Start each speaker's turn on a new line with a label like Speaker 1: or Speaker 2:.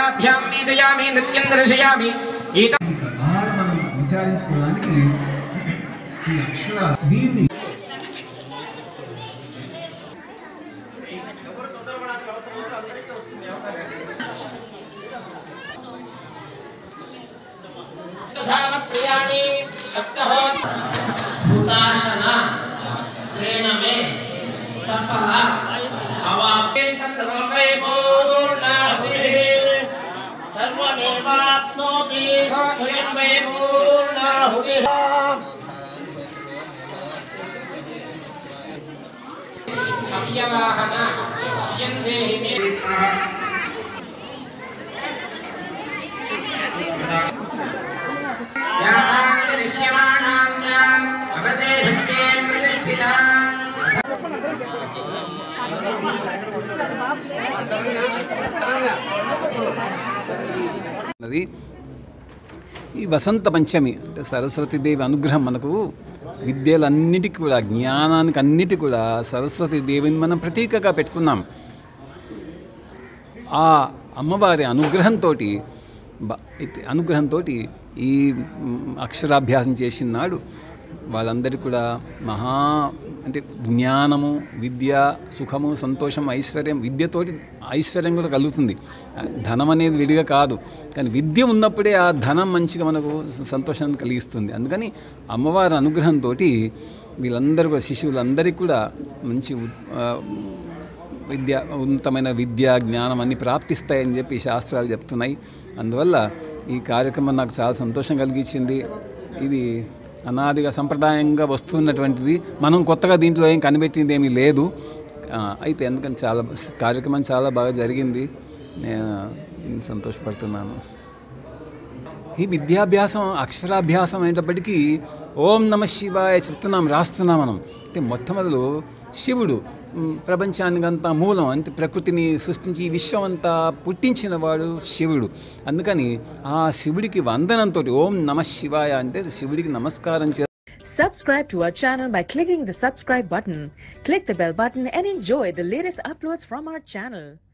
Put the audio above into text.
Speaker 1: కళాభ్యాం వీజయామి నృత్యం దర్శయామి గీతం
Speaker 2: బాగా మనం విచారించుకోవడానికి ఈ అక్షర దీన్ని
Speaker 1: ప్రియాణి
Speaker 3: हुताशना तेन मे सफला अवाप्ति सर्वमे पूर्णाहुतिः सर्वमेवाप्नोति स्वयं मे पूर्णाहुतिः
Speaker 1: కవ్యవాహన శ్రియం దేహి మే దృశ్యమానాం అవదేశస్తే ప్రతిష్ఠితా
Speaker 4: అది ఈ వసంత పంచమి అంటే సరస్వతీదేవి అనుగ్రహం మనకు విద్యలన్నిటికీ కూడా జ్ఞానానికి అన్నిటి కూడా సరస్వతీదేవిని మనం ప్రతీకగా పెట్టుకున్నాం ఆ అమ్మవారి అనుగ్రహంతో అనుగ్రహంతో ఈ మ్, అక్షరాభ్యాసం చేసిన నాడు వాళ్ళందరికీ కూడా మహా అంటే జ్ఞానము విద్య సుఖము సంతోషం ఐశ్వర్యం విద్యతోటి ఐశ్వర్యం కూడా కలుగుతుంది ధనం అనేది విడిగా కాదు కానీ విద్య ఉన్నప్పుడే ఆ ధనం మంచిగా మనకు సంతోషాన్ని కలిగిస్తుంది అందుకని అమ్మవారి అనుగ్రహంతో వీళ్ళందరూ కూడా శిశువులందరికీ కూడా మంచి ఉ- ఆ, విద్య ఉన్నతమైన విద్య జ్ఞానం అన్ని ప్రాప్తిస్తాయని చెప్పి శాస్త్రాలు చెప్తున్నాయి అందువల్ల ఈ కార్యక్రమం నాకు చాలా సంతోషం కలిగించింది ఇది అనాదిగా సంప్రదాయంగా వస్తున్నటువంటిది మనం కొత్తగా దీంట్లో ఏం కనిపెట్టింది ఏమీ లేదు ఆ, అయితే ఎందుకని చాలా కార్యక్రమం చాలా బాగా జరిగింది నేను సంతోషపడుతున్నాను ఈ విద్యాభ్యాసం అక్షరాభ్యాసం అయినప్పటికీ ఓం నమ శివాయ చెప్తున్నాం రాస్తున్నాం మనం అంటే మొట్టమొదలు శివుడు మ్, ప్రపంచానికంతా మూలం అంటే ప్రకృతిని సృష్టించి ఈ విశ్వం అంతా పుట్టించిన వాడు శివుడు అందుకని ఆ శివుడికి వందనంతో ఓం నమ శివాయ అంటే శివుడికి నమస్కారం చే
Speaker 5: Subscribe to our channel by clicking the subscribe button. Click the bell button and enjoy the latest uploads from our channel.